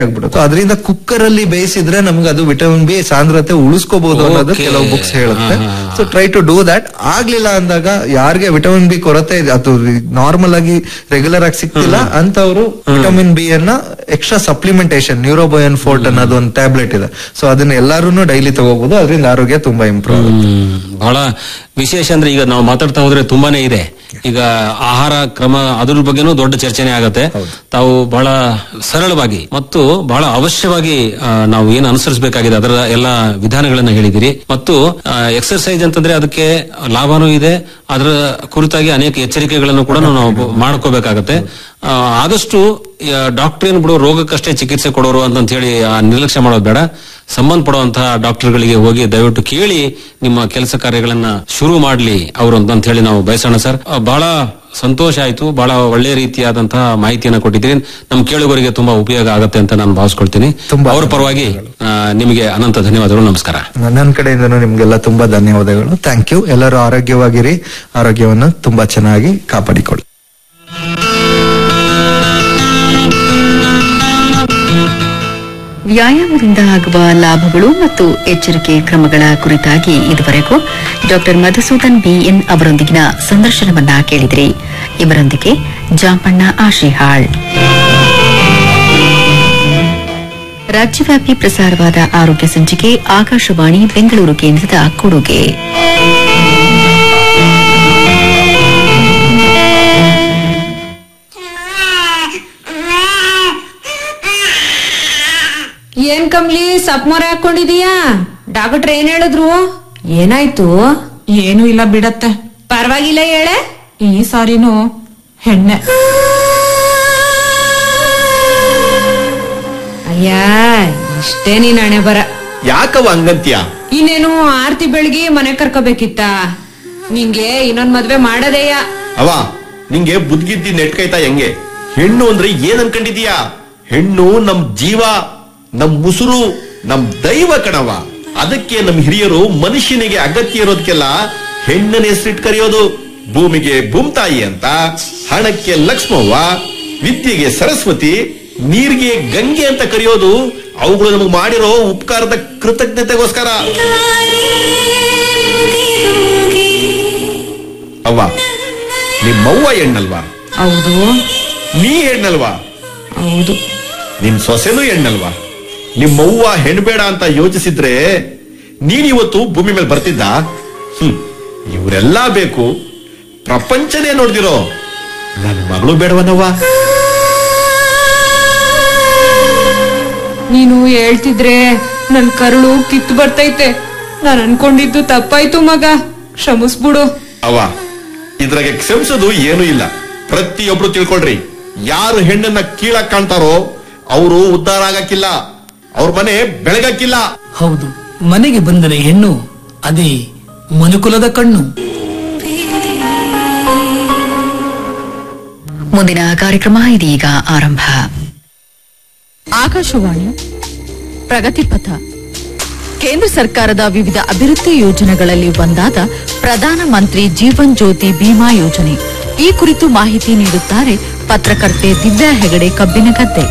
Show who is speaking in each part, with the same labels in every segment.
Speaker 1: ಆಗ್ಬಿಡುತ್ತೆ ಅದರಿಂದ ಕುಕ್ಕರ್ ಅಲ್ಲಿ ಬೇಯಿಸಿದ್ರೆ ನಮ್ಗೆ ಅದು ವಿಟಮಿನ್ ಬಿ ಸಾಂದ್ರತೆ ಉಳಿಸ್ಕೋಬಹುದು ಅನ್ನೋದು
Speaker 2: Okay.
Speaker 1: ಕೆಲವು ಬುಕ್ಸ್ ಹೇಳುತ್ತೆ
Speaker 2: ಹಾ, ಹಾ, ಹಾ.
Speaker 1: So try to do that ಆಗ್ಲಿಲ್ಲ ಅಂದಾಗ ಯಾರಿಗೆ ವಿಟಮಿನ್ ಬಿ ಕೊರತೆ ಇದೆ ಅದು ನಾರ್ಮಲ್ ಆಗಿ ರೆಗ್ಯುಲರ್ ಆಗಿ ಸಿಗ್ತಿಲ್ಲ ಅಂತವರು ವಿಟಮಿನ್ ಬಿ ಅನ್ನ ಎಕ್ಸ್ಟ್ರಾ ಸಪ್ಲಿಮೆಂಟೇಶನ್ ನ್ಯೂರೋಬಯೋನ್ ಫೋರ್ಟ್ ಅನ್ನೋದು ಒಂದು ಟ್ಯಾಬ್ಲೆಟ್ ಇದೆ ಸೊ ಅದನ್ನ ಎಲ್ಲಾರು ಡೈಲಿ ತಗೋಬಹುದು ಅದರಿಂದ ಆರೋಗ್ಯ ತುಂಬಾ ಇಂಪ್ರೂವ್ ಆಗುತ್ತೆ
Speaker 2: ಹ್ಮ್. ಬಹಳ ವಿಶೇಷ ಅಂದ್ರೆ ಈಗ ನಾವು ಮಾತಾಡ್ತಾ ಹೋದ್ರೆ ತುಂಬಾನೇ ಇದೆ ಈಗ ಆಹಾರ ಕ್ರಮ ಅದ್ರ ಬಗ್ಗೆನೂ ದೊಡ್ಡ ಚರ್ಚೆನೆ ಆಗತ್ತೆ ತಾವು ಬಹಳ ಸರಳವಾಗಿ ಮತ್ತು ಬಹಳ ಅವಶ್ಯವಾಗಿ ಆ, ನಾವು ಏನು ಅನುಸರಿಸಬೇಕಾಗಿದೆ ಅದರ ಎಲ್ಲ ವಿಧಾನಗಳನ್ನ ಹೇಳಿದಿರಿ ಮತ್ತು ಎಕ್ಸರ್ಸೈಸ್ ಅಂತಂದ್ರೆ ಅದಕ್ಕೆ ಲಾಭನೂ ಇದೆ ಅದರ ಕುರಿತಾಗಿ ಅನೇಕ ಎಚ್ಚರಿಕೆಗಳನ್ನು ಕೂಡ ನಾವು ಮಾಡ್ಕೋಬೇಕಾಗತ್ತೆ ಆ, ಆದಷ್ಟು ಡಾಕ್ಟರ್ ಏನ್ ಬಿಡು ರೋಗಕ್ಕಷ್ಟೇ ಚಿಕಿತ್ಸೆ ಕೊಡೋರು ಅಂತ ಹೇಳಿ ಆ, ನಿರ್ಲಕ್ಷ್ಯ ಮಾಡೋದು ಬೇಡ ಸಂಬಂಧಪಡುವಂತಹ ಡಾಕ್ಟರ್ಗಳಿಗೆ ಹೋಗಿ ದಯವಿಟ್ಟು ಕೇಳಿ ನಿಮ್ಮ ಕೆಲಸ ಕಾರ್ಯಗಳನ್ನ ಶುರು ಮಾಡ್ಲಿ ಅವರು ಅಂತ ಹೇಳಿ ನಾವು ಬಯಸೋಣ ಸರ್ ಆ, ಬಹಳ ಸಂತೋಷ ಆಯ್ತು ಬಹಳ ಒಳ್ಳೆ ರೀತಿಯಾದಂತಹ ಮಾಹಿತಿಯನ್ನ ಕೊಟ್ಟಿದ್ದೀರಿ ನಮ್ಮ ಕೇಳುಗರಿಗೆ ತುಂಬಾ ಉಪಯೋಗ ಆಗತ್ತೆ ಅಂತ ನಾನು ಭಾವಿಸ್ಕೊಳ್ತೀನಿ
Speaker 1: ತುಂಬಾ
Speaker 2: ಅವ್ರ ಪರವಾಗಿ ಆ, ನಿಮಗೆ ಅನಂತ ಧನ್ಯವಾದಗಳು ನಮಸ್ಕಾರ
Speaker 1: ನನ್ನ ಕಡೆಯಿಂದನೂ ನಿಮ್ಗೆಲ್ಲ ತುಂಬಾ ಧನ್ಯವಾದಗಳು ಥ್ಯಾಂಕ್ ಯು ಎಲ್ಲರೂ ಆರೋಗ್ಯವಾಗಿರಿ ಆರೋಗ್ಯವನ್ನು ತುಂಬಾ ಚೆನ್ನಾಗಿ ಕಾಪಾಡಿಕೊಳ್ಳಿ
Speaker 3: ವ್ಯಾಯಾಮದಿಂದ ಆಗುವ ಲಾಭಗಳು ಮತ್ತು ಎಚ್ಚರಿಕೆ ಕ್ರಮಗಳ ಕುರಿತಾಗಿ ಇದುವರೆಗೂ ಡಾಕ್ಟರ್ ಮಧುಸೂದನ್ ಬಿಎನ್ ಅವರೊಂದಿಗಿನ ಸಂದರ್ಶನವನ್ನ ಕೇಳಿದ್ರಿ ಇವರೊಂದಿಗೆ ಜಾಂಪಣ್ಣ ಆಶಿಹಾಳ್ ರಾಜ್ಯವ್ಯಾಪಿ ಪ್ರಸಾರವಾದ ಆರೋಗ್ಯ ಸಂಚಿಕೆ ಆಕಾಶವಾಣಿ ಬೆಂಗಳೂರು ಕೇಂದ್ರದ ಕೊಡುಗೆ
Speaker 4: ಏನ್ ಕಮ್ಲಿ ಸಪ್ ಮೊರೆ ಹಾಕೊಂಡಿದೀಯಾ ಡಾಕ್ಟರ್ ಏನ್ ಹೇಳಿದ್ರು ಏನಾಯ್ತು
Speaker 5: ಏನೂ ಇಲ್ಲ ಬಿಡತ್ತೆ
Speaker 4: ಪರವಾಗಿಲ್ಲ ಹೇಳೆ
Speaker 5: ಈ ಸಾರಿನೂ ಹೆಣ್ಣೆ
Speaker 4: ಅಯ್ಯ ಇಷ್ಟೇ ನೀನ್ ಹಣೆ ಬರ
Speaker 6: ಯಾಕವ ಹಂಗಂತ್ಯ
Speaker 4: ಇನ್ನೇನು ಆರ್ತಿ ಬೆಳಗಿ ಮನೆ ಕರ್ಕೋಬೇಕಿತ್ತ ನಿಂಗೆ ಇನ್ನೊಂದ್ ಮದ್ವೆ ಮಾಡದೇಯ
Speaker 6: ಅವ ನಿಂಗೆ ಬುದ್ಗಿದ್ದಿ ನೆಟ್ಕೈತಾ ಹೆಂಗೆ ಹೆಣ್ಣು ಅಂದ್ರೆ ಏನ್ ಅನ್ಕೊಂಡಿದೀಯಾ ಹೆಣ್ಣು ನಮ್ ಜೀವ ನಮ್ ಮುಸುರು ನಮ್ ದೈವ ಕಣವ ಅದಕ್ಕೆ ನಮ್ ಹಿರಿಯರು ಮನುಷ್ಯನಿಗೆ ಅಗತ್ಯ ಇರೋದಕ್ಕೆಲ್ಲ ಹೆಣ್ಣನ ಹೆಸರಿಟ್ ಕರೆಯೋದು ಭೂಮಿಗೆ ಭೂಮ್ತಾಯಿ ಅಂತ ಹಣಕ್ಕೆ ಲಕ್ಷ್ಮವ್ವ ವಿದ್ಯೆಗೆ ಸರಸ್ವತಿ ನೀರಿಗೆ ಗಂಗೆ ಅಂತ ಕರೆಯೋದು ಅವುಗಳು ನಮಗ್ ಮಾಡಿರೋ ಉಪಕಾರದ ಕೃತಜ್ಞತೆಗೋಸ್ಕರ ಅವ್ವ ನಿಮ್ಮವ್ವ ಹೆಣ್ಣಲ್ವಾ
Speaker 4: ಹೌದು
Speaker 6: ನೀ ಹೆಣ್ಣಲ್ವಾ
Speaker 4: ಹೌದು
Speaker 6: ನಿಮ್ ಸೊಸೆನೂ ಹೆಣ್ಣಲ್ವಾ ನಿಮ್ಮವ್ವ ಹೆಣ್ಬೇಡ ಅಂತ ಯೋಚಿಸಿದ್ರೆ ನೀನಿವತ್ತು ಭೂಮಿ ಮೇಲೆ ಬರ್ತಿದ್ದ ಹ್ಮ್ ಇವರೆಲ್ಲ ಬೇಕು ಪ್ರಪಂಚನೇ ನೋಡ್ದಿರೋ ನನ್ ಮಗಳು ಬೇಡವನವ್ವ
Speaker 4: ನೀನು ಹೇಳ್ತಿದ್ರೆ ನನ್ ಕರುಳು ಕಿತ್ತು ಬರ್ತೈತೆ ನಾನ್ ಅನ್ಕೊಂಡಿದ್ದು ತಪ್ಪಾಯ್ತು ಮಗ ಕ್ಷಮಿಸ್ಬಿಡು
Speaker 6: ಅವ್ವ ಇದ್ರಾಗೆ ಕ್ಷಮಿಸೋದು ಏನೂ ಇಲ್ಲ ಪ್ರತಿಯೊಬ್ರು ತಿಳ್ಕೊಳ್ರಿ ಯಾರು ಹೆಣ್ಣನ್ನ ಕೀಳಕ್ ಕಾಣ್ತಾರೋ ಅವರು ಉದ್ಧಾರ ಆಗಕ್ಕಿಲ್ಲ ಅವ್ರ ಮನೆ ಬೆಳಗಕ್ಕಿಲ್ಲ
Speaker 7: ಹೌದು ಮನೆಗೆ ಬಂದರೆ ಹೆಣ್ಣು ಅದೇ ಮನುಕುಲದ ಕಣ್ಣು
Speaker 3: ಮುಂದಿನ ಕಾರ್ಯಕ್ರಮ ಇದೀಗ ಆರಂಭ
Speaker 8: ಆಕಾಶವಾಣಿ ಪ್ರಗತಿಪಥ ಕೇಂದ್ರ ಸರ್ಕಾರದ ವಿವಿಧ ಅಭಿವೃದ್ಧಿ ಯೋಜನೆಗಳಲ್ಲಿ ಒಂದಾದ ಪ್ರಧಾನ ಮಂತ್ರಿ ಜೀವನ್ ಜ್ಯೋತಿ ಬಿಮಾ ಯೋಜನೆ ಈ ಕುರಿತು ಮಾಹಿತಿ ನೀಡುತ್ತಾರೆ ಪತ್ರಕರ್ತೆ ದಿವ್ಯಾ ಹೆಗಡೆ ಕಬ್ಬಿನಗದ್ದೆ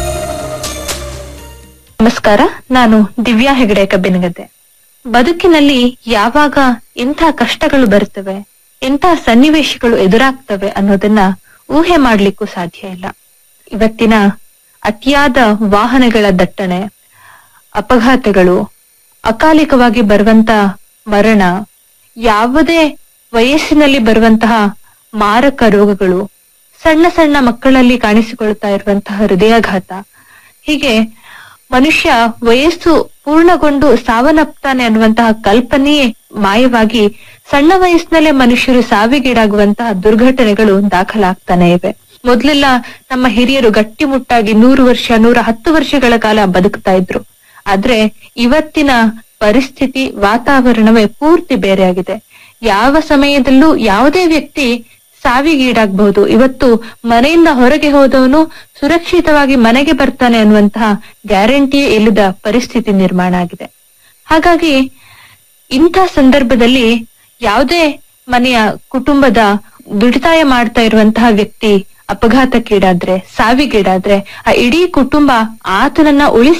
Speaker 9: ನಮಸ್ಕಾರ ನಾನು ದಿವ್ಯಾ ಹೆಗಡೆ ಕಬ್ಬಿನಗದ್ದೆ ಬದುಕಿನಲ್ಲಿ ಯಾವಾಗ ಇಂಥ ಕಷ್ಟಗಳು ಬರುತ್ತವೆ ಇಂಥ ಸನ್ನಿವೇಶಗಳು ಎದುರಾಗ್ತವೆ ಅನ್ನೋದನ್ನ ಊಹೆ ಮಾಡ್ಲಿಕ್ಕೂ ಸಾಧ್ಯ ಇಲ್ಲ ಇವತ್ತಿನ ಅತಿಯಾದ ವಾಹನಗಳ ದಟ್ಟಣೆ ಅಪಘಾತಗಳು ಅಕಾಲಿಕವಾಗಿ ಬರುವಂತ ಮರಣ ಯಾವುದೇ ವಯಸ್ಸಿನಲ್ಲಿ ಬರುವಂತಹ ಮಾರಕ ರೋಗಗಳು ಸಣ್ಣ ಸಣ್ಣ ಮಕ್ಕಳಲ್ಲಿ ಕಾಣಿಸಿಕೊಳ್ತಾ ಇರುವಂತಹ ಹೃದಯಾಘಾತ ಹೀಗೆ ಮನುಷ್ಯ ವಯಸ್ಸು ಪೂರ್ಣಗೊಂಡು ಸಾವನ್ನಪ್ತಾನೆ ಅನ್ನುವಂತಹ ಕಲ್ಪನೆಯೇ ಮಾಯವಾಗಿ ಸಣ್ಣ ವಯಸ್ಸಿನಲ್ಲೇ ಮನುಷ್ಯರು ಸಾವಿಗೀಡಾಗುವಂತಹ ದುರ್ಘಟನೆಗಳು ದಾಖಲಾಗ್ತಾನೆ ಇವೆ ಮೊದ್ಲೆಲ್ಲ ನಮ್ಮ ಹಿರಿಯರು ಗಟ್ಟಿಮುಟ್ಟಾಗಿ ನೂರು ವರ್ಷ ನೂರ ಹತ್ತು ವರ್ಷಗಳ ಕಾಲ ಬದುಕ್ತಾ ಇದ್ರು ಆದ್ರೆ ಇವತ್ತಿನ ಪರಿಸ್ಥಿತಿ ವಾತಾವರಣವೇ ಪೂರ್ತಿ ಬೇರೆಯಾಗಿದೆ ಯಾವ ಸಮಯದಲ್ಲೂ ಯಾವುದೇ ವ್ಯಕ್ತಿ ಸಾವಿಗೀಡಾಗಬಹುದು ಇವತ್ತು ಮನೆಯಿಂದ ಹೊರಗೆ ಹೋದವನು ಸುರಕ್ಷಿತವಾಗಿ ಮನೆಗೆ ಬರ್ತಾನೆ ಅನ್ನುವಂತಹ ಗ್ಯಾರಂಟಿಯೇ ಇಲ್ಲದ ಪರಿಸ್ಥಿತಿ ನಿರ್ಮಾಣ ಆಗಿದೆ ಹಾಗಾಗಿ ಇಂಥ ಸಂದರ್ಭದಲ್ಲಿ ಯಾವುದೇ ಮನೆಯ ಕುಟುಂಬದ ದುಡಿತಾಯ ಮಾಡ್ತಾ ಇರುವಂತಹ ವ್ಯಕ್ತಿ ಅಪಘಾತಕ್ಕೀಡಾದ್ರೆ ಸಾವಿಗೀಡಾದ್ರೆ ಆ ಇಡೀ ಕುಟುಂಬ ಆತನನ್ನ ಉಳಿಸಿ